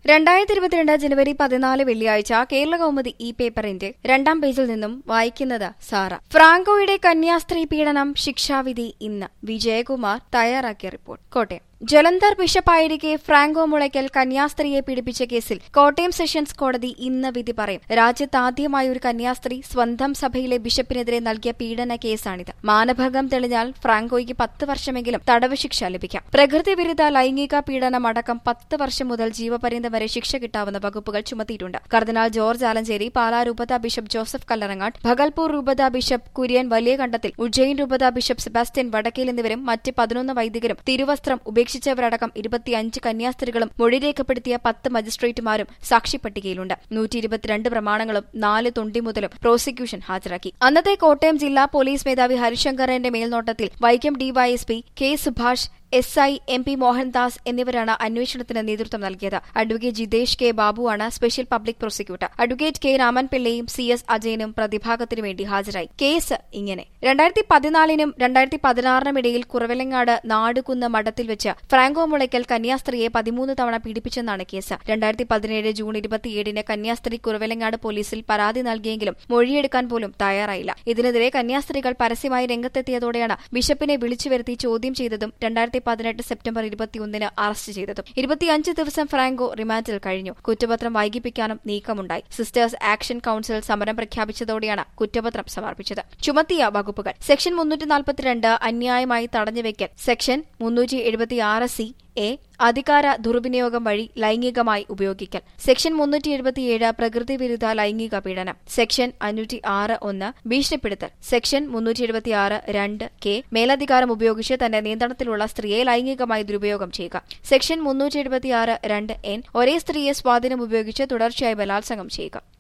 രണ്ടായിരത്തി ഇരുപത്തിരണ്ട് ജനുവരി പതിനാല് വെള്ളിയാഴ്ച കേരള കൗമുദി ഇ പേപ്പറിന്റെ രണ്ടാം പേജിൽ നിന്നും വായിക്കുന്നത് സാറ ഫ്രാങ്കോയുടെ കന്യാസ്ത്രീ പീഡനം ശിക്ഷാവിധി ഇന്ന് വിജയകുമാർ തയ്യാറാക്കിയ റിപ്പോർട്ട് കോട്ടയം ജലന്ധർ ബിഷപ്പായിരിക്കെ ഫ്രാങ്കോ മുളയ്ക്കൽ കന്യാസ്ത്രീയെ പീഡിപ്പിച്ച കേസിൽ കോട്ടയം സെഷൻസ് കോടതി ഇന്ന് വിധി പറയും രാജ്യത്ത് ആദ്യമായി ഒരു കന്യാസ്ത്രീ സ്വന്തം സഭയിലെ ബിഷപ്പിനെതിരെ നൽകിയ പീഡന കേസാണിത് മാനഭംഗം തെളിഞ്ഞാൽ ഫ്രാങ്കോയ്ക്ക് പത്ത് വർഷമെങ്കിലും തടവ് ശിക്ഷ ലഭിക്കാം പ്രകൃതി വിരുദ്ധ ലൈംഗിക പീഡനം അടക്കം പത്ത് വർഷം മുതൽ ജീവപര്യന്തം വരെ ശിക്ഷ കിട്ടാവുന്ന വകുപ്പുകൾ ചുമത്തിയിട്ടുണ്ട് കർദിനാൾ ജോർജ് ആലഞ്ചേരി പാലാ രൂപത ബിഷപ്പ് ജോസഫ് കല്ലറങ്ങാട് ഭഗൽപൂർ രൂപത ബിഷപ്പ് കുര്യൻ വലിയ കണ്ടത്തിൽ ഉജ്ജയിൻ രൂപത ബിഷപ്പ് സെബാസ്റ്റ്യൻ വടക്കേൽ എന്നിവരും മറ്റ് പതിനൊന്ന് വൈദികരും തിരുവസ്ത്രം ഉപേക്ഷിച്ചവരടക്കം ഇരുപത്തിയഞ്ച് കന്യാസ്ത്രീകളും മൊഴി രേഖപ്പെടുത്തിയ പത്ത് മജിസ്ട്രേറ്റുമാരും സാക്ഷിപ്പട്ടികയിലുണ്ട് നൂറ്റി ഇരുപത്തിരണ്ട് പ്രമാണങ്ങളും നാല് തൊണ്ടി മുതലും പ്രോസിക്യൂഷൻ ഹാജരാക്കി അന്നത്തെ കോട്ടയം ജില്ലാ പോലീസ് മേധാവി ഹരിശങ്കറിന്റെ മേൽനോട്ടത്തിൽ Vaikom DYSP K Subhash S I M P Mohandas എന്നിവരാണ് അന്വേഷണത്തിന് നേതൃത്വം നൽകിയത് അഡ്വക്കേറ്റ് ജിതേഷ് കെ ബാബുവാണ് special public prosecutor advocate K രാമൻപിള്ളയും സി എസ് അജയനും പ്രതിഭാഗത്തിനു വേണ്ടി ഹാജരായി കേസ് ഇങ്ങനെ രണ്ടായിരത്തി പതിനാലിനും രണ്ടായിരത്തി പതിനാറിനും ഇടയിൽ കുറവലങ്ങാട് നാടുകുന്ന് മഠത്തിൽ വെച്ച് ഫ്രാങ്കോ മുളയ്ക്കൽ കന്യാസ്ത്രീയെ പതിമൂന്ന് തവണ പീഡിപ്പിച്ചെന്നാണ് കേസ് രണ്ടായിരത്തി പതിനേഴ് ജൂൺ ഇരുപത്തിയേഴിന് കന്യാസ്ത്രീ കുറവലങ്ങാട് പോലീസിൽ പരാതി നൽകിയെങ്കിലും മൊഴിയെടുക്കാൻ പോലും തയ്യാറായില്ല ഇതിനെതിരെ കന്യാസ്ത്രീകൾ പരസ്യമായി രംഗത്തെത്തിയതോടെയാണ് ബിഷപ്പിനെ വിളിച്ചു വരുത്തി ചോദ്യം ചെയ്തതും രണ്ടായിരത്തി പതിനെട്ട് സെപ്റ്റംബർ ഇരുപത്തിയൊന്നിന് അറസ്റ്റ് ചെയ്തതും ഇരുപത്തിയഞ്ച് ദിവസം ഫ്രാങ്കോ റിമാൻഡിൽ കഴിഞ്ഞു കുറ്റപത്രം വൈകിപ്പിക്കാനും നീക്കമുണ്ടായി സിസ്റ്റേഴ്സ് ആക്ഷൻ കൌൺസിൽ സമരം പ്രഖ്യാപിച്ചതോടെയാണ് കുറ്റപത്രം സമർപ്പിച്ചത് ചുമത്തിയ വകുപ്പുകൾ സെക്ഷൻ മുന്നൂറ്റി നാൽപ്പത്തിരണ്ട് അന്യായമായി തടഞ്ഞുവെക്കൽ സെക്ഷൻ മുന്നൂറ്റി എഴുപത്തിയാറ് സി എ അധികാര ദുർവിനിയോഗം വഴി ലൈംഗികമായി ഉപയോഗിക്കൽ സെക്ഷൻ മുന്നൂറ്റി എഴുപത്തിയേഴ് പ്രകൃതി വിരുദ്ധ ലൈംഗിക പീഡനം സെക്ഷൻ അഞ്ഞൂറ്റി ആറ് ഒന്ന് ഭീഷണിപ്പെടുത്തൽ സെക്ഷൻ മുന്നൂറ്റി എഴുപത്തിയാറ് രണ്ട് കെ മേലധികാരം ഉപയോഗിച്ച് തന്റെ നിയന്ത്രണത്തിലുള്ള സ്ത്രീയെ ലൈംഗികമായി ദുരുപയോഗം ചെയ്യുക സെക്ഷൻ മുന്നൂറ്റി എഴുപത്തിയാറ് രണ്ട് എൻ ഒരേ സ്ത്രീയെ സ്വാധീനം ഉപയോഗിച്ച് തുടർച്ചയായി ബലാത്സംഗം ചെയ്യുക